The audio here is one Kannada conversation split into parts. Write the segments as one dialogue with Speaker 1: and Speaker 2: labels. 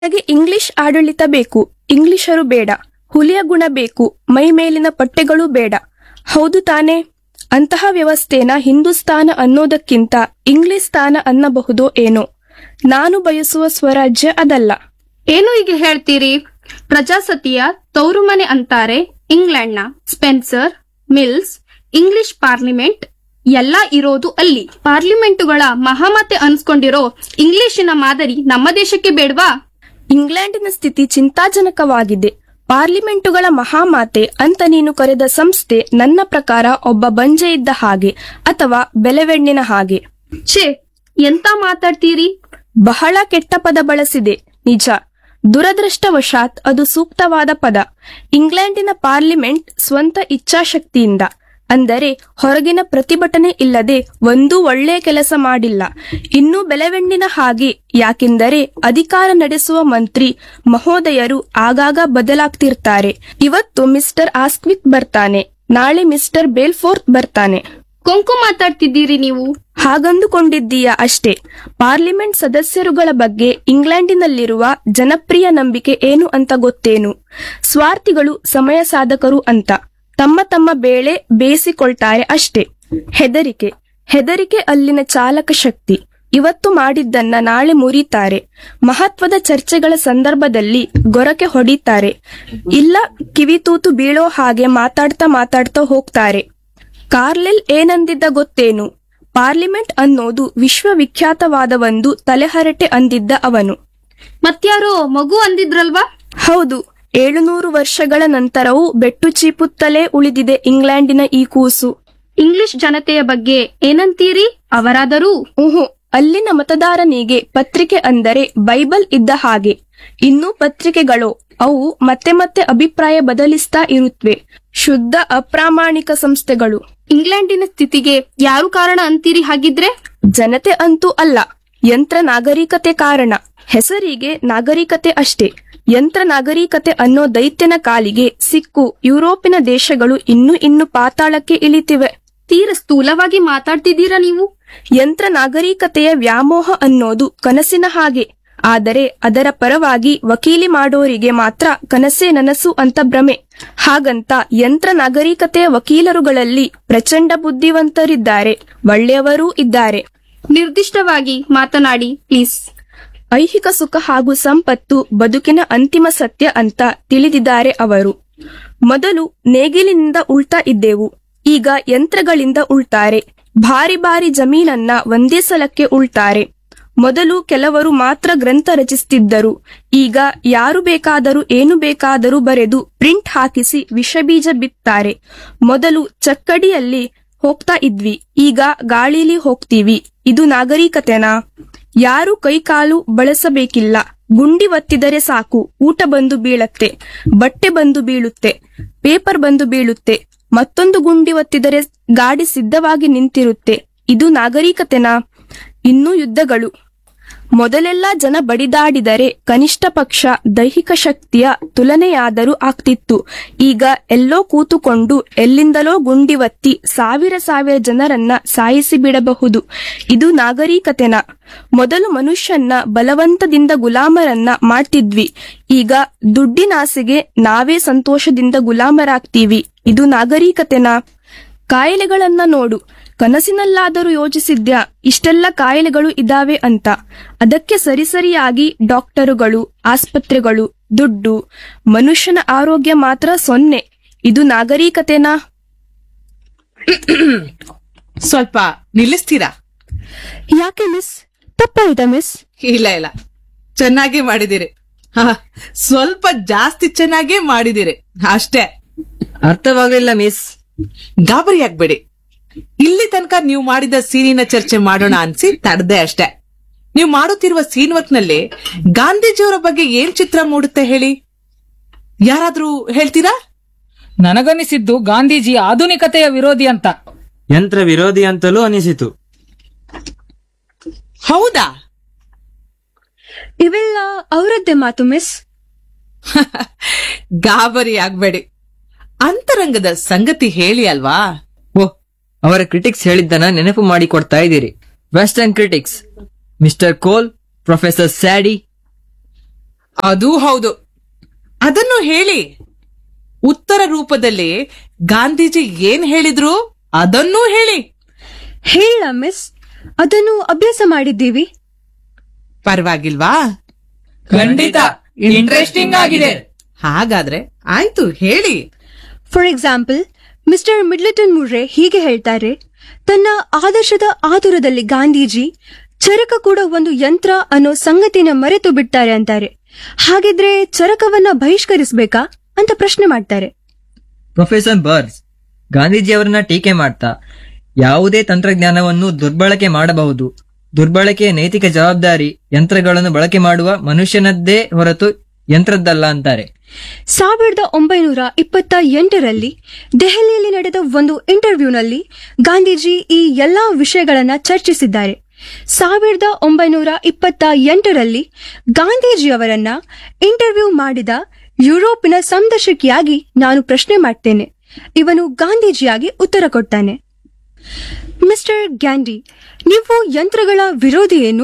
Speaker 1: ನನಗೆ ಇಂಗ್ಲಿಷ್ ಆಡಳಿತ ಬೇಕು ಇಂಗ್ಲಿಷರು ಬೇಡ ಹುಲಿಯ ಗುಣ ಬೇಕು ಮೈ ಮೇಲಿನ ಪಟ್ಟೆಗಳು ಬೇಡ ಹೌದು ತಾನೇ ಅಂತಹ ವ್ಯವಸ್ಥೆನ ಹಿಂದೂಸ್ತಾನ ಅನ್ನೋದಕ್ಕಿಂತ ಇಂಗ್ಲಿಸ್ತಾನ ಅನ್ನಬಹುದೋ ಏನೋ ನಾನು ಬಯಸುವ ಸ್ವರಾಜ್ಯ ಅದಲ್ಲ
Speaker 2: ಏನು ಈಗ ಹೇಳ್ತೀರಿ ಪ್ರಜಾಸತಿಯ ತವರು ಮನೆ ಅಂತಾರೆ ಇಂಗ್ಲೆಂಡ್ನ ಸ್ಪೆನ್ಸರ್ ಮಿಲ್ಸ್ ಇಂಗ್ಲಿಷ್ ಪಾರ್ಲಿಮೆಂಟ್ ಎಲ್ಲ ಇರೋದು ಅಲ್ಲಿ ಪಾರ್ಲಿಮೆಂಟುಗಳ ಮಹಾಮತೆ ಅನ್ಸ್ಕೊಂಡಿರೋ ಇಂಗ್ಲಿಶಿನ ಮಾದರಿ ನಮ್ಮ ದೇಶಕ್ಕೆ ಬೇಡ್ವಾ
Speaker 1: ಇಂಗ್ಲೆಂಡಿನ ಸ್ಥಿತಿ ಚಿಂತಾಜನಕವಾಗಿದೆ ಪಾರ್ಲಿಮೆಂಟುಗಳ ಮಹಾಮಾತೆ ಅಂತ ನೀನು ಕರೆದ ಸಂಸ್ಥೆ ನನ್ನ ಪ್ರಕಾರ ಒಬ್ಬ ಬಂಜೆ ಇದ್ದ ಹಾಗೆ ಅಥವಾ ಬೆಲೆವೆಣ್ಣಿನ ಹಾಗೆ
Speaker 2: ಛೇ ಎಂತ ಮಾತಾಡ್ತೀರಿ
Speaker 1: ಬಹಳ ಕೆಟ್ಟ ಪದ ಬಳಸಿದೆ ನಿಜ ದುರದೃಷ್ಟವಶಾತ್ ಅದು ಸೂಕ್ತವಾದ ಪದ ಇಂಗ್ಲೆಂಡಿನ ಪಾರ್ಲಿಮೆಂಟ್ ಸ್ವಂತ ಇಚ್ಛಾಶಕ್ತಿಯಿಂದ ಅಂದರೆ ಹೊರಗಿನ ಪ್ರತಿಭಟನೆ ಇಲ್ಲದೆ ಒಂದೂ ಒಳ್ಳೆಯ ಕೆಲಸ ಮಾಡಿಲ್ಲ ಇನ್ನೂ ಬೆಲೆವೆಣ್ಣಿನ ಹಾಗೆ ಯಾಕೆಂದರೆ ಅಧಿಕಾರ ನಡೆಸುವ ಮಂತ್ರಿ ಮಹೋದಯರು ಆಗಾಗ ಬದಲಾಗ್ತಿರ್ತಾರೆ ಇವತ್ತು ಮಿಸ್ಟರ್ ಆಸ್ಕ್ವಿತ್ ಬರ್ತಾನೆ ನಾಳೆ ಮಿಸ್ಟರ್ ಬೇಲ್ಫೋರ್ತ್ ಬರ್ತಾನೆ
Speaker 2: ಕೊಂಕು ಮಾತಾಡ್ತಿದ್ದೀರಿ ನೀವು
Speaker 1: ಹಾಗಂದುಕೊಂಡಿದ್ದೀಯ ಅಷ್ಟೇ ಪಾರ್ಲಿಮೆಂಟ್ ಸದಸ್ಯರುಗಳ ಬಗ್ಗೆ ಇಂಗ್ಲೆಂಡಿನಲ್ಲಿರುವ ಜನಪ್ರಿಯ ನಂಬಿಕೆ ಏನು ಅಂತ ಗೊತ್ತೇನು ಸ್ವಾರ್ಥಿಗಳು ಸಮಯ ಸಾಧಕರು ಅಂತ ತಮ್ಮ ತಮ್ಮ ಬೇಳೆ ಬೇಯಿಸಿಕೊಳ್ತಾರೆ ಅಷ್ಟೇ ಹೆದರಿಕೆ ಹೆದರಿಕೆ ಅಲ್ಲಿನ ಚಾಲಕ ಶಕ್ತಿ ಇವತ್ತು ಮಾಡಿದ್ದನ್ನ ನಾಳೆ ಮುರಿತಾರೆ ಮಹತ್ವದ ಚರ್ಚೆಗಳ ಸಂದರ್ಭದಲ್ಲಿ ಗೊರಕೆ ಹೊಡಿತಾರೆ ಇಲ್ಲ ಕಿವಿತೂತು ಬೀಳೋ ಹಾಗೆ ಮಾತಾಡ್ತಾ ಮಾತಾಡ್ತಾ ಹೋಗ್ತಾರೆ ಕಾರ್ಲೆಲ್ ಏನಂದಿದ್ದ ಗೊತ್ತೇನು ಪಾರ್ಲಿಮೆಂಟ್ ಅನ್ನೋದು ವಿಶ್ವವಿಖ್ಯಾತವಾದ ಒಂದು ತಲೆಹರಟೆ ಅಂದಿದ್ದ ಅವನು
Speaker 2: ಮತ್ಯಾರೋ ಮಗು ಅಂದಿದ್ರಲ್ವಾ
Speaker 1: ಹೌದು ಏಳುನೂರು ವರ್ಷಗಳ ನಂತರವೂ ಬೆಟ್ಟು ಚೀಪುತ್ತಲೇ ಉಳಿದಿದೆ ಇಂಗ್ಲೆಂಡಿನ ಈ ಕೂಸು
Speaker 2: ಇಂಗ್ಲಿಷ್ ಜನತೆಯ ಬಗ್ಗೆ ಏನಂತೀರಿ ಅವರಾದರೂ
Speaker 1: ಊಹು ಅಲ್ಲಿನ ಮತದಾರನಿಗೆ ಪತ್ರಿಕೆ ಅಂದರೆ ಬೈಬಲ್ ಇದ್ದ ಹಾಗೆ ಇನ್ನೂ ಪತ್ರಿಕೆಗಳು ಅವು ಮತ್ತೆ ಮತ್ತೆ ಅಭಿಪ್ರಾಯ ಬದಲಿಸ್ತಾ ಇರುತ್ತವೆ ಶುದ್ಧ ಅಪ್ರಾಮಾಣಿಕ ಸಂಸ್ಥೆಗಳು
Speaker 2: ಇಂಗ್ಲೆಂಡಿನ ಸ್ಥಿತಿಗೆ ಯಾರು ಕಾರಣ ಅಂತೀರಿ ಹಾಗಿದ್ರೆ
Speaker 1: ಜನತೆ ಅಂತೂ ಅಲ್ಲ ಯಂತ್ರ ನಾಗರಿಕತೆ ಕಾರಣ ಹೆಸರಿಗೆ ನಾಗರಿಕತೆ ಅಷ್ಟೇ ಯಂತ್ರ ನಾಗರಿಕತೆ ಅನ್ನೋ ದೈತ್ಯನ ಕಾಲಿಗೆ ಸಿಕ್ಕು ಯುರೋಪಿನ ದೇಶಗಳು ಇನ್ನು ಇನ್ನು ಪಾತಾಳಕ್ಕೆ ಇಳಿತಿವೆ
Speaker 2: ತೀರ ಸ್ಥೂಲವಾಗಿ ಮಾತಾಡ್ತಿದ್ದೀರಾ ನೀವು
Speaker 1: ಯಂತ್ರ ನಾಗರಿಕತೆಯ ವ್ಯಾಮೋಹ ಅನ್ನೋದು ಕನಸಿನ ಹಾಗೆ ಆದರೆ ಅದರ ಪರವಾಗಿ ವಕೀಲಿ ಮಾಡೋರಿಗೆ ಮಾತ್ರ ಕನಸೇ ನನಸು ಅಂತ ಭ್ರಮೆ ಹಾಗಂತ ಯಂತ್ರ ನಾಗರಿಕತೆಯ ವಕೀಲರುಗಳಲ್ಲಿ ಪ್ರಚಂಡ ಬುದ್ಧಿವಂತರಿದ್ದಾರೆ ಒಳ್ಳೆಯವರೂ ಇದ್ದಾರೆ
Speaker 2: ನಿರ್ದಿಷ್ಟವಾಗಿ ಮಾತನಾಡಿ ಪ್ಲೀಸ್
Speaker 1: ಐಹಿಕ ಸುಖ ಹಾಗೂ ಸಂಪತ್ತು ಬದುಕಿನ ಅಂತಿಮ ಸತ್ಯ ಅಂತ ತಿಳಿದಿದ್ದಾರೆ ಅವರು ಮೊದಲು ನೇಗಿಲಿನಿಂದ ಉಳ್ತಾ ಇದ್ದೆವು ಈಗ ಯಂತ್ರಗಳಿಂದ ಉಳ್ತಾರೆ ಭಾರಿ ಭಾರಿ ಜಮೀನನ್ನ ಒಂದೇ ಸಲಕ್ಕೆ ಉಳ್ತಾರೆ ಮೊದಲು ಕೆಲವರು ಮಾತ್ರ ಗ್ರಂಥ ರಚಿಸುತ್ತಿದ್ದರು ಈಗ ಯಾರು ಬೇಕಾದರೂ ಏನು ಬೇಕಾದರೂ ಬರೆದು ಪ್ರಿಂಟ್ ಹಾಕಿಸಿ ವಿಷಬೀಜ ಬಿತ್ತಾರೆ ಮೊದಲು ಚಕ್ಕಡಿಯಲ್ಲಿ ಹೋಗ್ತಾ ಇದ್ವಿ ಈಗ ಗಾಳಿಲಿ ಹೋಗ್ತೀವಿ ಇದು ನಾಗರಿಕತೆನಾ ಯಾರು ಕೈಕಾಲು ಬಳಸಬೇಕಿಲ್ಲ ಗುಂಡಿ ಒತ್ತಿದರೆ ಸಾಕು ಊಟ ಬಂದು ಬೀಳತ್ತೆ ಬಟ್ಟೆ ಬಂದು ಬೀಳುತ್ತೆ ಪೇಪರ್ ಬಂದು ಬೀಳುತ್ತೆ ಮತ್ತೊಂದು ಗುಂಡಿ ಒತ್ತಿದರೆ ಗಾಡಿ ಸಿದ್ಧವಾಗಿ ನಿಂತಿರುತ್ತೆ ಇದು ನಾಗರಿಕತೆನಾ ಇನ್ನೂ ಯುದ್ಧಗಳು ಮೊದಲೆಲ್ಲ ಜನ ಬಡಿದಾಡಿದರೆ ಕನಿಷ್ಠ ಪಕ್ಷ ದೈಹಿಕ ಶಕ್ತಿಯ ತುಲನೆಯಾದರೂ ಆಗ್ತಿತ್ತು ಈಗ ಎಲ್ಲೋ ಕೂತುಕೊಂಡು ಎಲ್ಲಿಂದಲೋ ಗುಂಡಿ ಒತ್ತಿ ಸಾವಿರ ಸಾವಿರ ಜನರನ್ನ ಸಾಯಿಸಿ ಬಿಡಬಹುದು ಇದು ನಾಗರಿಕತೆನ ಮೊದಲು ಮನುಷ್ಯನ್ನ ಬಲವಂತದಿಂದ ಗುಲಾಮರನ್ನ ಮಾಡ್ತಿದ್ವಿ ಈಗ ದುಡ್ಡಿನಾಸೆಗೆ ನಾವೇ ಸಂತೋಷದಿಂದ ಗುಲಾಮರಾಗ್ತೀವಿ ಇದು ನಾಗರಿಕತೆನಾ ಕಾಯಿಲೆಗಳನ್ನ ನೋಡು ಕನಸಿನಲ್ಲಾದರೂ ಯೋಚಿಸಿದ್ಯಾ ಇಷ್ಟೆಲ್ಲ ಕಾಯಿಲೆಗಳು ಇದಾವೆ ಅಂತ ಅದಕ್ಕೆ ಸರಿಸರಿಯಾಗಿ ಡಾಕ್ಟರುಗಳು ಆಸ್ಪತ್ರೆಗಳು ದುಡ್ಡು ಮನುಷ್ಯನ ಆರೋಗ್ಯ ಮಾತ್ರ ಸೊನ್ನೆ ಇದು ನಾಗರಿಕತೆನಾ
Speaker 3: ಸ್ವಲ್ಪ ನಿಲ್ಲಿಸ್ತೀರಾ
Speaker 1: ಯಾಕೆ ಮಿಸ್ ತಪ್ಪಾಯ್ತಾ ಮಿಸ್
Speaker 3: ಇಲ್ಲ ಇಲ್ಲ ಚೆನ್ನಾಗೇ ಮಾಡಿದಿರಿ ಹ, ಸ್ವಲ್ಪ ಜಾಸ್ತಿ ಚೆನ್ನಾಗೇ ಮಾಡಿದಿರಿ ಅಷ್ಟೇ
Speaker 4: ಅರ್ಥವಾಗಲಿಲ್ಲ ಮಿಸ್
Speaker 3: ಗಾಬರಿ ಆಗ್ಬೇಡಿ ಇಲ್ಲಿ ತನಕ ನೀವು ಮಾಡಿದ ಸೀನಿನ ಚರ್ಚೆ ಮಾಡೋಣ ಅನ್ಸಿ ತಡ್ದೆ ಅಷ್ಟೇ ನೀವು ಮಾಡುತ್ತಿರುವ ಸೀನ್ ವರ್ಕ್ ನಲ್ಲಿ ಗಾಂಧೀಜಿಯವರ ಬಗ್ಗೆ ಏನ್ ಚಿತ್ರ ಮೂಡುತ್ತೆ ಹೇಳಿ ಯಾರಾದ್ರೂ ಹೇಳ್ತೀರಾ
Speaker 5: ನನಗನಿಸಿದ್ದು ಗಾಂಧೀಜಿ ಆಧುನಿಕತೆಯ ವಿರೋಧಿ ಅಂತ
Speaker 4: ಯಂತ್ರ ವಿರೋಧಿ ಅಂತಲೂ ಅನಿಸಿತು
Speaker 3: ಹೌದಾ
Speaker 1: ಇವೆಲ್ಲ ಅವರದ್ದೇ ಮಾತು ಮಿಸ್
Speaker 3: ಗಾಬರಿ ಆಗ್ಬೇಡಿ ಅಂತರಂಗದ ಸಂಗತಿ ಹೇಳಿ ಅಲ್ವಾ
Speaker 4: ಓಹ್ ಅವರ ಕ್ರಿಟಿಕ್ಸ್ ಹೇಳಿದ್ದನ್ನ ನೆನಪು ಮಾಡಿ ಕೊಡ್ತಾ ಇದ್ದೀರಿ western critics mister Cole professor Sadie
Speaker 3: ಅದೂ ಹೌದು ಅದನ್ನು ಹೇಳಿ ಉತ್ತರ ರೂಪದಲ್ಲಿ ಗಾಂಧೀಜಿ ಏನ್ ಹೇಳಿದ್ರು ಅದನ್ನೂ ಹೇಳಿ
Speaker 6: ಹೇಳ ಮಿಸ್ ಅದನ್ನು ಅಭ್ಯಾಸ ಮಾಡಿದ್ದೀವಿ
Speaker 3: ಪರವಾಗಿಲ್ವಾ
Speaker 5: ಖಂಡಿತ ಇಂಟ್ರೆಸ್ಟಿಂಗ್ ಆಗಿದೆ
Speaker 3: ಹಾಗಾದ್ರೆ ಆಯ್ತು ಹೇಳಿ
Speaker 6: for example mister Middleton Murry ಹೀಗೆ ಹೇಳ್ತಾರೆ ತನ್ನ ಆದರ್ಶದ ಆತುರದಲ್ಲಿ ಗಾಂಧೀಜಿ ಚರಕ ಕೂಡ ಒಂದು ಯಂತ್ರ ಅನ್ನೋ ಸಂಗತಿನ ಮರೆತು ಬಿಡ್ತಾರೆ ಅಂತಾರೆ ಹಾಗಿದ್ರೆ ಚರಕವನ್ನ ಬಹಿಷ್ಕರಿಸಬೇಕಾ ಅಂತ ಪ್ರಶ್ನೆ ಮಾಡ್ತಾರೆ
Speaker 4: ಪ್ರೊಫೆಸರ್ ಬರ್ಸ್ ಗಾಂಧೀಜಿಯವರನ್ನ ಟೀಕೆ ಮಾಡ್ತಾ ಯಾವುದೇ ತಂತ್ರಜ್ಞಾನವನ್ನು ದುರ್ಬಳಕೆ ಮಾಡಬಹುದು ದುರ್ಬಳಕೆಯ ನೈತಿಕ ಜವಾಬ್ದಾರಿ ಯಂತ್ರಗಳನ್ನು ಬಳಕೆ ಮಾಡುವ ಮನುಷ್ಯನದ್ದೇ ಹೊರತು ಯಂತ್ರದ್ದಲ್ಲ ಅಂತಾರೆ
Speaker 6: ಸಾವಿರದ ಒಂಬೈನೂರ ಇಪ್ಪತ್ತ ಎಂಟರಲ್ಲಿ ದೆಹಲಿಯಲ್ಲಿ ನಡೆದ ಒಂದು ಇಂಟರ್ವ್ಯೂನಲ್ಲಿ ಗಾಂಧೀಜಿ ಈ ಎಲ್ಲಾ ವಿಷಯಗಳನ್ನ ಚರ್ಚಿಸಿದ್ದಾರೆ ಸಾವಿರದ ಒಂಬೈನೂರ ಇಪ್ಪತ್ತ ಎಂಟರಲ್ಲಿ ಗಾಂಧೀಜಿಯವರನ್ನ ಇಂಟರ್ವ್ಯೂ ಮಾಡಿದ ಯುರೋಪಿನ ಸಂದರ್ಶಕಿಯಾಗಿ ನಾನು ಪ್ರಶ್ನೆ ಮಾಡ್ತೇನೆ ಇವನು ಗಾಂಧೀಜಿಯಾಗಿ ಉತ್ತರ ಕೊಡ್ತಾನೆ ಮಿಸ್ಟರ್ ಗ್ಯಾಂಡಿ ನೀವು ಯಂತ್ರಗಳ ವಿರೋಧಿ ಏನು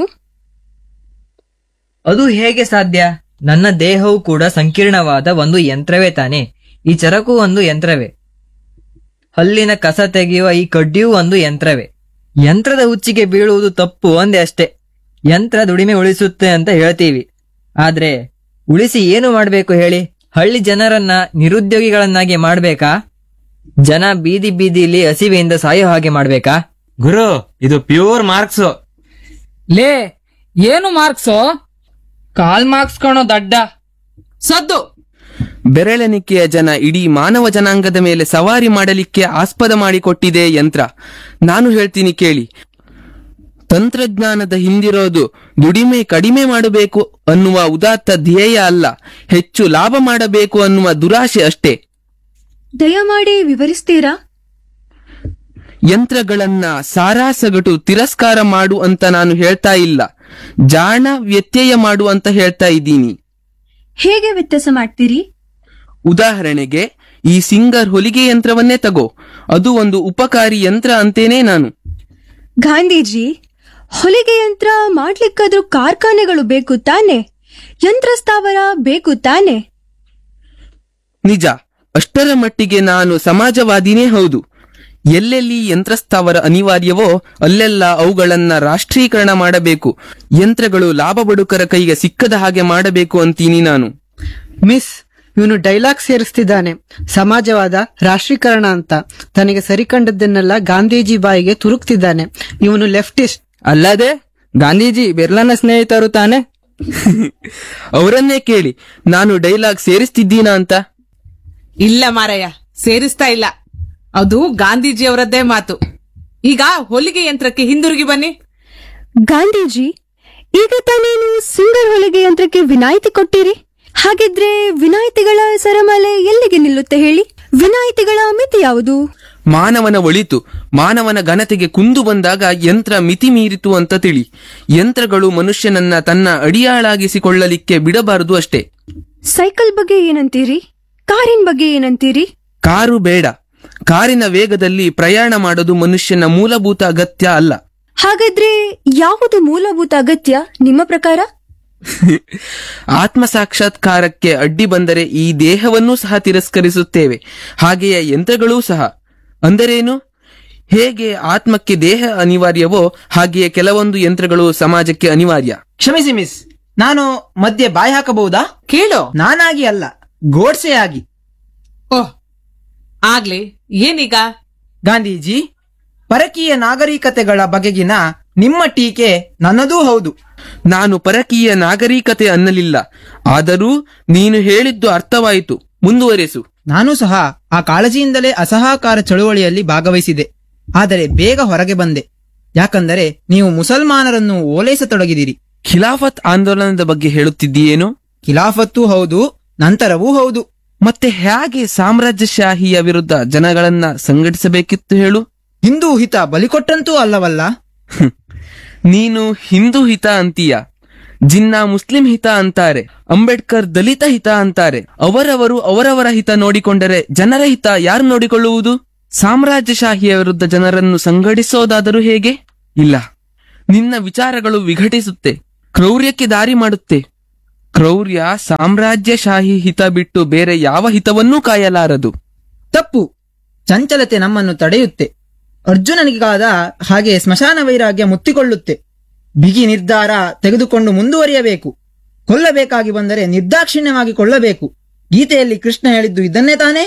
Speaker 4: ಅದು ಹೇಗೆ ಸಾಧ್ಯ ನನ್ನ ದೇಹವು ಕೂಡ ಸಂಕೀರ್ಣವಾದ ಒಂದು ಯಂತ್ರವೇ ತಾನೆ ಈ ಚರಕು ಒಂದು ಯಂತ್ರವೇ ಹಲ್ಲಿನ ಕಸ ತೆಗೆಯುವ ಈ ಕಡ್ಡಿಯೂ ಒಂದು ಯಂತ್ರವೇ ಯಂತ್ರದ ಹುಚ್ಚಿಗೆ ಬೀಳುವುದು ತಪ್ಪು ಒಂದೇ ಅಷ್ಟೇ ಯಂತ್ರ ದುಡಿಮೆ ಉಳಿಸುತ್ತೆ ಅಂತ ಹೇಳ್ತೀವಿ ಆದ್ರೆ ಉಳಿಸಿ ಏನು ಮಾಡ್ಬೇಕು ಹೇಳಿ ಹಳ್ಳಿ ಜನರನ್ನ ನಿರುದ್ಯೋಗಿಗಳನ್ನಾಗಿ ಮಾಡ್ಬೇಕಾ ಜನ ಬೀದಿ ಬೀದಿಲಿ ಹಸಿವೆಯಿಂದ ಸಾಯೋ ಹಾಗೆ ಮಾಡ್ಬೇಕಾ
Speaker 7: ಗುರು ಇದು ಪ್ಯೂರ್ ಮಾರ್ಕ್ಸ್
Speaker 5: ಲೇ ಏನು ಮಾರ್ಕ್ಸೋ ಕಾಲ್ ಮಾರ್ಕ್ಸ್ ಕಣೋ ದಡ್ಡ
Speaker 3: ಸದ್ದು
Speaker 8: ಬೆರಳೆಣಿಕೆಯ ಜನ ಇಡೀ ಮಾನವ ಜನಾಂಗದ ಮೇಲೆ ಸವಾರಿ ಮಾಡಲಿಕ್ಕೆ ಆಸ್ಪದ ಮಾಡಿಕೊಟ್ಟಿದೆ ಯಂತ್ರ ನಾನು ಹೇಳ್ತೀನಿ ಕೇಳಿ ತಂತ್ರಜ್ಞಾನದ ಹಿಂದಿರೋದು ದುಡಿಮೆ ಕಡಿಮೆ ಮಾಡಬೇಕು ಅನ್ನುವ ಉದಾತ್ತ ಧ್ಯೇಯ ಅಲ್ಲ ಹೆಚ್ಚು ಲಾಭ ಮಾಡಬೇಕು ಅನ್ನುವ ದುರಾಶೆ ಅಷ್ಟೇ
Speaker 6: ದಯಮಾಡಿ ವಿವರಿಸ್ತೀರಾ
Speaker 8: ಯಂತ್ರಗಳನ್ನ ಸಾರಾಸಗಟು ತಿರಸ್ಕಾರ ಮಾಡು ಅಂತ ನಾನು ಹೇಳ್ತಾ ಇಲ್ಲ ಜಾಣ ವ್ಯತ್ಯಯ ಮಾಡು ಅಂತ ಹೇಳ್ತಾ ಇದ್ದೀನಿ
Speaker 6: ಹೇಗೆ ವ್ಯತ್ಯಾಸ ಮಾಡ್ತೀರಿ
Speaker 8: ಉದಾಹರಣೆಗೆ ಈ ಸಿಂಗರ್ ಹೊಲಿಗೆ ಯಂತ್ರವನ್ನೇ ತಗೋ ಅದು ಒಂದು ಉಪಕಾರಿ ಯಂತ್ರ ಅಂತೇನೆ ನಾನು
Speaker 6: ಗಾಂಧೀಜಿ ಹೊಲಿಗೆ ಯಂತ್ರ ಮಾಡ್ಲಿಕ್ಕಾದ್ರೂ ಕಾರ್ಖಾನೆಗಳು ಬೇಕು ತಾನೆ ಯಂತ್ರ ಸ್ಥಾವರ ಬೇಕು ತಾನೆ
Speaker 8: ನಿಜ ಅಷ್ಟರ ಮಟ್ಟಿಗೆ ನಾನು ಸಮಾಜವಾದಿನೇ ಹೌದು ಎಲ್ಲೆಲ್ಲಿ ಯಂತ್ರಸ್ಥಾವರ ಅನಿವಾರ್ಯವೋ ಅಲ್ಲೆಲ್ಲ ಅವುಗಳನ್ನ ರಾಷ್ಟ್ರೀಕರಣ ಮಾಡಬೇಕು ಯಂತ್ರಗಳು ಲಾಭ ಬಡುಕರ ಕೈಗೆ ಸಿಕ್ಕದ ಹಾಗೆ ಮಾಡಬೇಕು ಅಂತೀನಿ ನಾನು
Speaker 9: ಮಿಸ್ ಇವನು ಡೈಲಾಗ್ ಸೇರಿಸ್ತಿದ್ದಾನೆ ಸಮಾಜವಾದ ರಾಷ್ಟ್ರೀಕರಣ ಅಂತ ತನಗೆ ಸರಿಕಂಡದ್ದನ್ನೆಲ್ಲ ಗಾಂಧೀಜಿ ಬಾಯಿಗೆ ತುರುಕ್ತಿದ್ದಾನೆ ಇವನು ಲೆಫ್ಟಿಸ್ಟ್
Speaker 4: ಅಲ್ಲದೆ ಗಾಂಧೀಜಿ ಬಿರ್ಲನ ಸ್ನೇಹಿತರು ತಾನೆ
Speaker 8: ಅವರನ್ನೇ ಕೇಳಿ ನಾನು ಡೈಲಾಗ್ ಸೇರಿಸ್ತಿದ್ದೀನಾ ಅಂತ
Speaker 3: ಇಲ್ಲ ಮಾರಯ್ಯ ಸೇರಿಸ್ತಾ ಇಲ್ಲ ಅದು ಗಾಂಧೀಜಿಯವರದ್ದೇ ಮಾತು ಈಗ ಹೊಲಿಗೆ ಯಂತ್ರಕ್ಕೆ ಹಿಂದಿರುಗಿ ಬನ್ನಿ
Speaker 6: ಗಾಂಧೀಜಿ ಈಗ ತಾನೇನು ಸಿಂಗರ್ ಹೊಲಿಗೆ ಯಂತ್ರಕ್ಕೆ ವಿನಾಯಿತಿ ಕೊಟ್ಟಿರಿ ಹಾಗಿದ್ರೆ ವಿನಾಯಿತಿಗಳ ಸರಮಾಲೆ ಎಲ್ಲಿಗೆ ನಿಲ್ಲುತ್ತೆ ಹೇಳಿ ವಿನಾಯಿತಿಗಳ ಮಿತಿ ಯಾವುದು
Speaker 8: ಮಾನವನ ಒಳಿತು ಮಾನವನ ಘನತೆಗೆ ಕುಂದು ಬಂದಾಗ ಯಂತ್ರ ಮಿತಿ ಮೀರಿತು ಅಂತ ತಿಳಿ ಯಂತ್ರಗಳು ಮನುಷ್ಯನನ್ನ ತನ್ನ ಅಡಿಯಾಳಾಗಿಸಿಕೊಳ್ಳಲಿಕ್ಕೆ ಬಿಡಬಾರದು ಅಷ್ಟೇ
Speaker 6: ಸೈಕಲ್ ಬಗ್ಗೆ ಏನಂತೀರಿ ಕಾರಿನ ಬಗ್ಗೆ ಏನಂತೀರಿ
Speaker 8: ಕಾರು ಬೇಡ ಕಾರಿನ ವೇಗದಲ್ಲಿ ಪ್ರಯಾಣ ಮಾಡೋದು ಮನುಷ್ಯನ ಮೂಲಭೂತ ಅಗತ್ಯ ಅಲ್ಲ
Speaker 6: ಹಾಗಾದ್ರೆ ಯಾವುದು ಮೂಲಭೂತ ಅಗತ್ಯ ನಿಮ್ಮ ಪ್ರಕಾರ
Speaker 8: ಆತ್ಮ ಸಾಕ್ಷಾತ್ಕಾರಕ್ಕೆ ಅಡ್ಡಿ ಬಂದರೆ ಈ ದೇಹವನ್ನೂ ಸಹ ತಿರಸ್ಕರಿಸುತ್ತೇವೆ ಹಾಗೆಯೇ ಯಂತ್ರಗಳೂ ಸಹ ಅಂದರೇನು ಹೇಗೆ ಆತ್ಮಕ್ಕೆ ದೇಹ ಅನಿವಾರ್ಯವೋ ಹಾಗೆಯೇ ಕೆಲವೊಂದು ಯಂತ್ರಗಳು ಸಮಾಜಕ್ಕೆ ಅನಿವಾರ್ಯ
Speaker 10: ಕ್ಷಮಿಸಿ ಮಿಸ್ ನಾನು ಮಧ್ಯೆ ಬಾಯಿ ಹಾಕಬಹುದಾ
Speaker 3: ಕೇಳು
Speaker 10: ನಾನಾಗಿ ಅಲ್ಲ ಗೋಡ್ಸೆ ಆಗಿ
Speaker 3: ಓಹ್ ಆಗ್ಲಿ ಏನೀಗ
Speaker 10: ಗಾಂಧೀಜಿ ಪರಕೀಯ ನಾಗರಿಕತೆಗಳ ಬಗೆಗಿನ ನಿಮ್ಮ ಟೀಕೆ ನನ್ನದೂ ಹೌದು
Speaker 8: ನಾನು ಪರಕೀಯ ನಾಗರಿಕತೆ ಅನ್ನಲಿಲ್ಲ ಆದರೂ ನೀನು ಹೇಳಿದ್ದು ಅರ್ಥವಾಯಿತು ಮುಂದುವರೆಸು
Speaker 10: ನಾನು ಸಹ ಆ ಕಾಳಜಿಯಿಂದಲೇ ಅಸಹಕಾರ ಚಳುವಳಿಯಲ್ಲಿ ಭಾಗವಹಿಸಿದೆ ಆದರೆ ಬೇಗ ಹೊರಗೆ ಬಂದೆ ಯಾಕಂದರೆ ನೀವು ಮುಸಲ್ಮಾನರನ್ನು ಓಲೈಸತೊಡಗಿದಿರಿ
Speaker 8: ಖಿಲಾಫತ್ ಆಂದೋಲನದ ಬಗ್ಗೆ ಹೇಳುತ್ತಿದ್ದೀಯೇನು
Speaker 10: ಖಿಲಾಫತ್ತೂ ಹೌದು ನಂತರವೂ ಹೌದು
Speaker 8: ಮತ್ತೆ ಹೇಗೆ ಸಾಮ್ರಾಜ್ಯಶಾಹಿಯ ವಿರುದ್ಧ ಜನಗಳನ್ನ ಸಂಘಟಿಸಬೇಕಿತ್ತು ಹೇಳು
Speaker 10: ಹಿಂದೂ ಹಿತ ಬಲಿಕೊಟ್ಟಂತೂ ಅಲ್ಲವಲ್ಲ
Speaker 8: ಹ್ಮ್. ನೀನು ಹಿಂದೂ ಹಿತ ಅಂತೀಯ ಜಿನ್ನಾ ಮುಸ್ಲಿಂ ಹಿತ ಅಂತಾರೆ ಅಂಬೇಡ್ಕರ್ ದಲಿತ ಹಿತ ಅಂತಾರೆ ಅವರವರು ಅವರವರ ಹಿತ ನೋಡಿಕೊಂಡರೆ ಜನರ ಹಿತ ಯಾರು ನೋಡಿಕೊಳ್ಳುವುದು ಸಾಮ್ರಾಜ್ಯಶಾಹಿಯ ವಿರುದ್ಧ ಜನರನ್ನು ಸಂಘಟಿಸೋದಾದರೂ ಹೇಗೆ ಇಲ್ಲ ನಿನ್ನ ವಿಚಾರಗಳು ವಿಘಟಿಸುತ್ತೆ ಕ್ರೌರ್ಯಕ್ಕೆ ದಾರಿ ಮಾಡುತ್ತೆ ಕ್ರೌರ್ಯ ಸಾಮ್ರಾಜ್ಯಶಾಹಿ ಹಿತ ಬಿಟ್ಟು ಬೇರೆ ಯಾವ ಹಿತವನ್ನೂ ಕಾಯಲಾರದು
Speaker 10: ತಪ್ಪು ಚಂಚಲತೆ ನಮ್ಮನ್ನು ತಡೆಯುತ್ತೆ ಅರ್ಜುನನಿಗಾದ ಹಾಗೆ ಸ್ಮಶಾನ ವೈರಾಗ್ಯ ಮುತ್ತಿಕೊಳ್ಳುತ್ತೆ ಬಿಗಿ ನಿರ್ಧಾರ ತೆಗೆದುಕೊಂಡು ಮುಂದುವರಿಯಬೇಕು ಕೊಲ್ಲಬೇಕಾಗಿ ಬಂದರೆ ನಿರ್ದಾಕ್ಷಿಣ್ಯವಾಗಿ ಕೊಳ್ಳಬೇಕು ಗೀತೆಯಲ್ಲಿ ಕೃಷ್ಣ ಹೇಳಿದ್ದು ಇದನ್ನೇ ತಾನೇ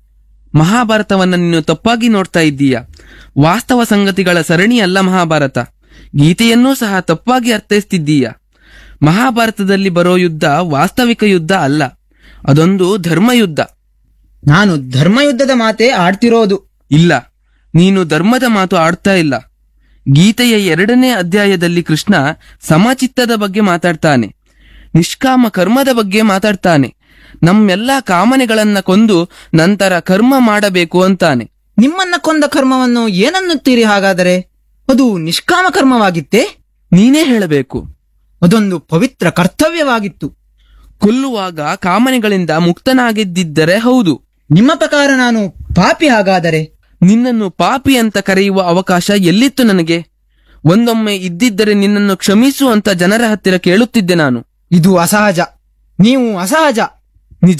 Speaker 8: ಮಹಾಭಾರತವನ್ನ ನೀನು ತಪ್ಪಾಗಿ ನೋಡ್ತಾ ಇದ್ದೀಯ ವಾಸ್ತವ ಸಂಗತಿಗಳ ಸರಣಿ ಅಲ್ಲ ಮಹಾಭಾರತ ಗೀತೆಯನ್ನೂ ಸಹ ತಪ್ಪಾಗಿ ಅರ್ಥೈಸ್ತಿದ್ದೀಯ ಮಹಾಭಾರತದಲ್ಲಿ ಬರೋ ಯುದ್ಧ ವಾಸ್ತವಿಕ ಯುದ್ಧ ಅಲ್ಲ ಅದೊಂದು ಧರ್ಮಯುದ್ಧ
Speaker 10: ನಾನು ಧರ್ಮಯುದ್ಧದ ಮಾತೇ ಆಡ್ತಿರೋದು
Speaker 8: ಇಲ್ಲ ನೀನು ಧರ್ಮದ ಮಾತು ಆಡ್ತಾ ಇಲ್ಲ ಗೀತೆಯ ಎರಡನೇ ಅಧ್ಯಾಯದಲ್ಲಿ ಕೃಷ್ಣ ಸಮಚಿತ್ತದ ಬಗ್ಗೆ ಮಾತಾಡ್ತಾನೆ ನಿಷ್ಕಾಮ ಕರ್ಮದ ಬಗ್ಗೆ ಮಾತಾಡ್ತಾನೆ ನಮ್ಮೆಲ್ಲಾ ಕಾಮನೆಗಳನ್ನ ಕೊಂದು ನಂತರ ಕರ್ಮ ಮಾಡಬೇಕು ಅಂತಾನೆ
Speaker 10: ನಿಮ್ಮನ್ನ ಕೊಂದ ಕರ್ಮವನ್ನು ಏನನ್ನುತ್ತೀರಿ ಹಾಗಾದರೆ ಅದು ನಿಷ್ಕಾಮ ಕರ್ಮವಾಗಿತ್ತೇ
Speaker 8: ನೀನೇ ಹೇಳಬೇಕು
Speaker 10: ಅದೊಂದು ಪವಿತ್ರ ಕರ್ತವ್ಯವಾಗಿತ್ತು
Speaker 8: ಕೊಲ್ಲುವಾಗ ಕಾಮನೆಗಳಿಂದ ಮುಕ್ತನಾಗಿದ್ದಿದ್ದರೆ ಹೌದು
Speaker 10: ನಿಮ್ಮ ಪ್ರಕಾರ ನಾನು ಪಾಪಿ ಹಾಗಾದರೆ
Speaker 8: ನಿನ್ನನ್ನು ಪಾಪಿ ಅಂತ ಕರೆಯುವ ಅವಕಾಶ ಎಲ್ಲಿತ್ತು ನನಗೆ ಒಂದೊಮ್ಮೆ ಇದ್ದಿದ್ದರೆ ನಿನ್ನನ್ನು ಕ್ಷಮಿಸು ಅಂತ ಜನರ ಹತ್ತಿರ ಕೇಳುತ್ತಿದ್ದೆ ನಾನು
Speaker 10: ಇದು ಅಸಹಜ ನೀವು ಅಸಹಜ
Speaker 8: ನಿಜ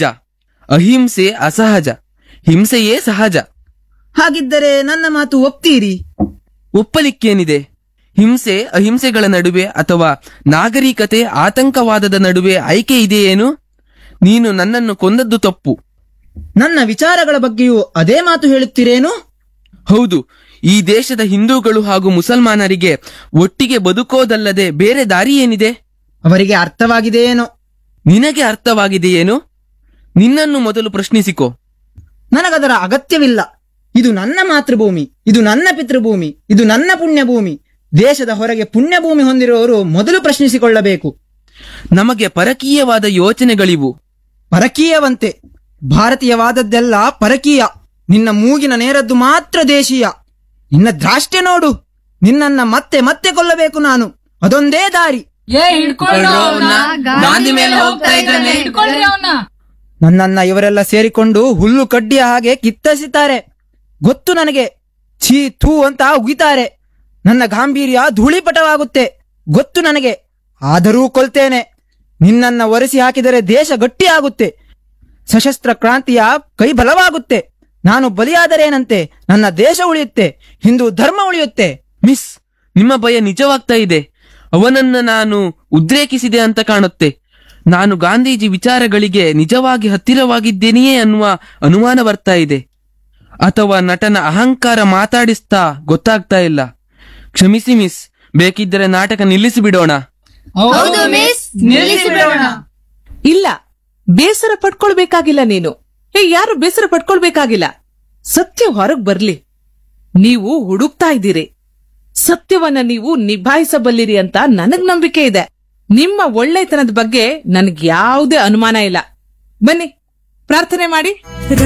Speaker 8: ಅಹಿಂಸೆ ಅಸಹಜ ಹಿಂಸೆಯೇ ಸಹಜ
Speaker 10: ಹಾಗಿದ್ದರೆ ನನ್ನ ಮಾತು ಒಪ್ತೀರಿ
Speaker 8: ಒಪ್ಪಲಿಕ್ಕೇನಿದೆ ಹಿಂಸೆ ಅಹಿಂಸೆಗಳ ನಡುವೆ ಅಥವಾ ನಾಗರಿಕತೆ ಆತಂಕವಾದದ ನಡುವೆ ಆಯ್ಕೆ ಇದೆಯೇನು ನೀನು ನನ್ನನ್ನು ಕೊಂದದ್ದು ತಪ್ಪು
Speaker 10: ನನ್ನ ವಿಚಾರಗಳ ಬಗ್ಗೆಯೂ ಅದೇ ಮಾತು ಹೇಳುತ್ತೀರೇನು
Speaker 8: ಹೌದು ಈ ದೇಶದ ಹಿಂದೂಗಳು ಹಾಗೂ ಮುಸಲ್ಮಾನರಿಗೆ ಒಟ್ಟಿಗೆ ಬದುಕೋದಲ್ಲದೆ ಬೇರೆ ದಾರಿ ಏನಿದೆ
Speaker 10: ಅವರಿಗೆ ಅರ್ಥವಾಗಿದೆಯೇನೋ
Speaker 8: ನಿನಗೆ ಅರ್ಥವಾಗಿದೆಯೇನು ನಿನ್ನನ್ನು ಮೊದಲು ಪ್ರಶ್ನಿಸಿಕೋ
Speaker 10: ನನಗದರ ಅಗತ್ಯವಿಲ್ಲ ಇದು ನನ್ನ ಮಾತೃಭೂಮಿ ಇದು ನನ್ನ ಪಿತೃಭೂಮಿ ಇದು ನನ್ನ ಪುಣ್ಯಭೂಮಿ ದೇಶದ ಹೊರಗೆ ಪುಣ್ಯಭೂಮಿ ಹೊಂದಿರುವವರು ಮೊದಲು ಪ್ರಶ್ನಿಸಿಕೊಳ್ಳಬೇಕು
Speaker 8: ನಮಗೆ ಪರಕೀಯವಾದ ಯೋಚನೆಗಳಿವು
Speaker 10: ಪರಕೀಯವಂತೆ ಭಾರತೀಯವಾದದ್ದೆಲ್ಲ ಪರಕೀಯ ನಿನ್ನ ಮೂಗಿನ ನೇರದ್ದು ಮಾತ್ರ ದೇಶೀಯ ನಿನ್ನ ದ್ರಾಷ್ಟ್ಯ ನೋಡು ನಿನ್ನನ್ನ ಮತ್ತೆ ಮತ್ತೆ ಕೊಲ್ಲಬೇಕು ನಾನು ಅದೊಂದೇ ದಾರಿ
Speaker 5: ಏ ಹಿಡ್ಕೊಳ್ಳಿ ಅವ್ನ.
Speaker 8: ಗಾಂಧಿ ಮೇಲೆ ಹೋಗ್ತಾ ಇದ್ದಾನೆ.
Speaker 5: ಹಿಡ್ಕೊಳ್ರಿ ಅವ್ನ.
Speaker 10: ನನ್ನನ್ನ ಇವರೆಲ್ಲ ಸೇರಿಕೊಂಡು ಹುಲ್ಲು ಕಡ್ಡಿಯ ಹಾಗೆ ಕಿತ್ತಸಿತಾರೆ ಗೊತ್ತು ನನಗೆ ಛೀ ಥೂ ಅಂತ ಉಗಿತಾರೆ ನನ್ನ ಗಾಂಭೀರ್ಯ ಧೂಳಿಪಟವಾಗುತ್ತೆ ಗೊತ್ತು ನನಗೆ ಆದರೂ ಕೊಲ್ತೇನೆ ನಿನ್ನನ್ನ ಒರೆಸಿ ಹಾಕಿದರೆ ದೇಶ ಗಟ್ಟಿಯಾಗುತ್ತೆ ಸಶಸ್ತ್ರ ಕ್ರಾಂತಿಯ ಕೈ ಬಲವಾಗುತ್ತೆ ನಾನು ಬಲಿಯಾದರೇನಂತೆ ನನ್ನ ದೇಶ ಉಳಿಯುತ್ತೆ ಹಿಂದೂ ಧರ್ಮ ಉಳಿಯುತ್ತೆ
Speaker 8: ಮಿಸ್ ನಿಮ್ಮ ಭಯ ನಿಜವಾಗ್ತಾ ಇದೆ ಅವನನ್ನ ನಾನು ಉದ್ರೇಕಿಸಿದೆ ಅಂತ ಕಾಣುತ್ತೆ ನಾನು ಗಾಂಧೀಜಿ ವಿಚಾರಗಳಿಗೆ ನಿಜವಾಗಿ ಹತ್ತಿರವಾಗಿದ್ದೇನೆಯೇ ಅನ್ನುವ ಅನುಮಾನ ಬರ್ತಾ ಇದೆ ಅಥವಾ ನಟನ ಅಹಂಕಾರ ಮಾತಾಡಿಸ್ತಾ ಗೊತ್ತಾಗ್ತಾ ಇಲ್ಲ ಕ್ಷಮಿಸಿ ಮಿಸ್ ಬೇಕಿದ್ದರೆ ನಾಟಕ ನಿಲ್ಲಿಸಿ ಬಿಡೋಣ
Speaker 5: ಹೌದು ಮಿಸ್ ನಿಲ್ಲಿಸಿ ಬಿಡೋಣ
Speaker 3: ಇಲ್ಲ ಬೇಸರ ಪಡ್ಕೊಳ್ಬೇಕಾಗಿಲ್ಲ ನೀನು ಹೇ ಯಾರು ಬೇಸರ ಪಡ್ಕೊಳ್ಬೇಕಾಗಿಲ್ಲ ಸತ್ಯ ಹೊರಗ್ ಬರ್ಲಿ ನೀವು ಹುಡುಕ್ತಾ ಇದ್ದೀರಿ ಸತ್ಯವನ್ನ ನೀವು ನಿಭಾಯಿಸಬಲ್ಲಿರಿ ಅಂತ ನನಗ್ ನಂಬಿಕೆ ಇದೆ ನಿಮ್ಮ ಒಳ್ಳೆತನದ ಬಗ್ಗೆ ನನ್ಗೆ ಯಾವುದೇ ಅನುಮಾನ ಇಲ್ಲ ಬನ್ನಿ ಪ್ರಾರ್ಥನೆ ಮಾಡಿ